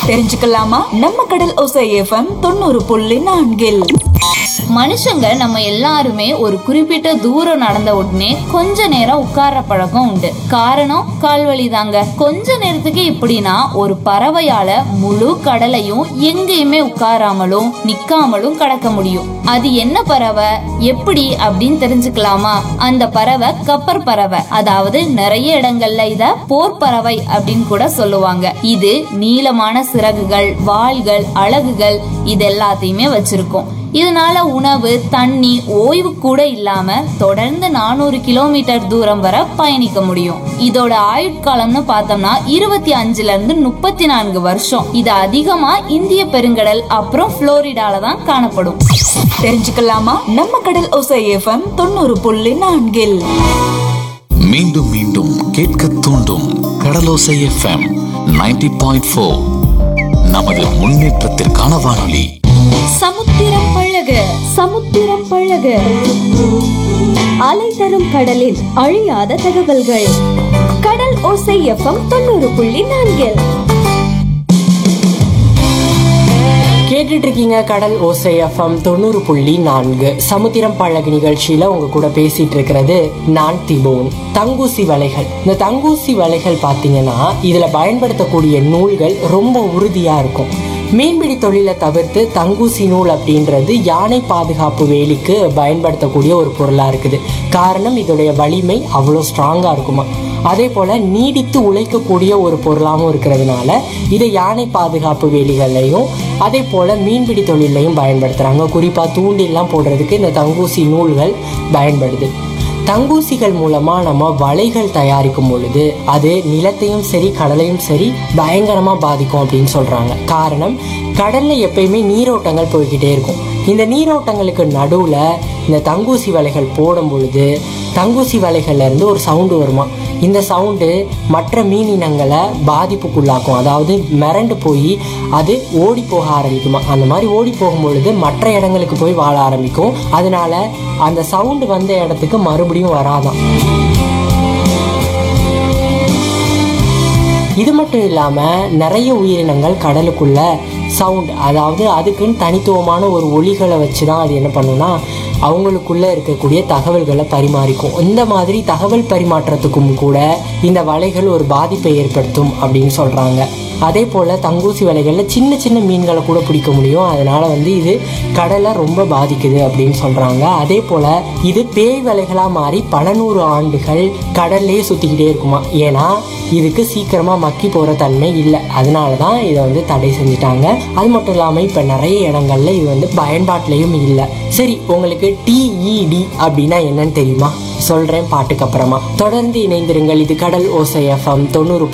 தெரிஞ்சுக்கலாமா நம்ம கடல் ஓசை எஃப்எம் தொண்ணூறு புள்ளி நான்கில் மனுஷங்க நம்ம எல்லாருமே ஒரு குறிப்பிட்ட தூரம் நடந்த உடனே கொஞ்ச நேரம் உட்கார்ற பழக்கம் உண்டு காரணம் கால்வலி தாங்க கொஞ்ச நேரத்துக்கு இப்படின்னா ஒரு பறவையால முழு கடலையும் எங்கேயுமே உட்காராமலும் நிக்காமலும் கடக்க முடியும் அது என்ன பறவை எப்படி அப்படின்னு தெரிஞ்சுக்கலாமா அந்த பறவை கப்பர் பறவை அதாவது நிறைய இடங்கள்ல இத போர் பறவை அப்படின்னு கூட சொல்லுவாங்க இது நீளமான சிறகுகள் வாள்கள் அலகுகள் இது எல்லாத்தையுமே வச்சிருக்கும் இதனால உணவு தண்ணி ஓய்வு கூட இல்லாம தொடர்ந்து நானூறு கிலோமீட்டர் தூரம் வரை பயணிக்க முடியும் இதோட ஆயுட்காலம்னு பார்த்தோம்னா இருபத்தி அஞ்சுல இருந்து முப்பத்தி நான்கு வருஷம் இது அதிகமா இந்திய பெருங்கடல் அப்புறம் புளோரிடால தான் காணப்படும் தெரிஞ்சுக்கலாமா நம்ம கடல் ஓசை எஃப்எம் தொண்ணூறு புள்ளி நான்கில் மீண்டும் மீண்டும் கேட்க தூண்டும் கடலோசை எஃப்எம் 90.4 பாயிண்ட் ஃபோர் நமது முன்னேற்றத்திற்கான வானொலி சமுத்திரம் பழக சமுத்திரம் பழக அலை தரும் கடலில் அழியாத தகவல்கள் கடல் ஓசை எஃப்எம் தொண்ணூறு புள்ளி நான்கில் கேட்டுட்டு இருக்கீங்க கடல் ஓசை எஃப்எம் தொண்ணூறு புள்ளி நான்கு சமுத்திரம் பழகு நிகழ்ச்சியில உங்க கூட பேசிட்டு இருக்கிறது நான் திபோன் தங்கூசி வலைகள் இந்த தங்கூசி வலைகள் பாத்தீங்கன்னா இதுல பயன்படுத்தக்கூடிய நூல்கள் ரொம்ப உறுதியா இருக்கும் மீன்பிடி தொழிலை தவிர்த்து தங்கூசி நூல் அப்படின்றது யானை பாதுகாப்பு வேலிக்கு பயன்படுத்தக்கூடிய ஒரு பொருளா இருக்குது காரணம் இதோடைய வலிமை அவ்வளோ ஸ்ட்ராங்கா இருக்குமா அதே போல நீடித்து உழைக்கக்கூடிய ஒரு பொருளாகவும் இருக்கிறதுனால இதை யானை பாதுகாப்பு வேலிகளையும் அதே போல மீன்பிடி தொழிலையும் பயன்படுத்துறாங்க குறிப்பா தூண்டில்லாம் போடுறதுக்கு இந்த தங்கூசி நூல்கள் பயன்படுது தங்கூசிகள் மூலமா நம்ம வலைகள் தயாரிக்கும் பொழுது அது நிலத்தையும் சரி கடலையும் சரி பயங்கரமா பாதிக்கும் அப்படின்னு சொல்றாங்க காரணம் கடல்ல எப்பயுமே நீரோட்டங்கள் போய்கிட்டே இருக்கும் இந்த நீரோட்டங்களுக்கு நடுவுல இந்த தங்கூசி வலைகள் போடும் பொழுது தங்கூசி வலைகள்ல இருந்து ஒரு சவுண்டு வருமா இந்த சவுண்டு மற்ற மீனினங்களை பாதிப்புக்குள்ளாக்கும் அதாவது மிரண்டு போய் அது ஓடி போக ஆரம்பிக்குமா அந்த மாதிரி ஓடி போகும் பொழுது மற்ற இடங்களுக்கு போய் வாழ ஆரம்பிக்கும் அதனால அந்த சவுண்டு வந்த இடத்துக்கு மறுபடியும் வராதாம் இது மட்டும் இல்லாமல் நிறைய உயிரினங்கள் கடலுக்குள்ள சவுண்ட் அதாவது அதுக்குன்னு தனித்துவமான ஒரு ஒலிகளை வச்சு தான் அது என்ன பண்ணுன்னா அவங்களுக்குள்ள இருக்கக்கூடிய தகவல்களை பரிமாறிக்கும் இந்த மாதிரி தகவல் பரிமாற்றத்துக்கும் கூட இந்த வலைகள் ஒரு பாதிப்பை ஏற்படுத்தும் அப்படின்னு சொல்றாங்க அதே போல தங்கூசி வலைகள்ல சின்ன சின்ன மீன்களை கூட பிடிக்க முடியும் அதனால வந்து இது கடலை ரொம்ப பாதிக்குது அப்படின்னு சொல்றாங்க அதே போல இது பேய் வலைகளா மாறி பல நூறு ஆண்டுகள் கடல்லையே சுத்திக்கிட்டே இருக்குமா ஏன்னா இதுக்கு சீக்கிரமா மக்கி போற தன்மை இல்லை அதனால தான் இதை வந்து தடை செஞ்சுட்டாங்க அது மட்டும் இல்லாம இப்ப நிறைய இடங்கள்ல இது வந்து பயன்பாட்டிலையும் இல்லை சரி உங்களுக்கு டிஇடி அப்படின்னா என்னன்னு தெரியுமா சொல்றேன் பாட்டுக்கு அப்புறமா தொடர்ந்து இணைந்திருங்கள் இது கடல் ஓசை எஃப்எம் தொண்ணூறு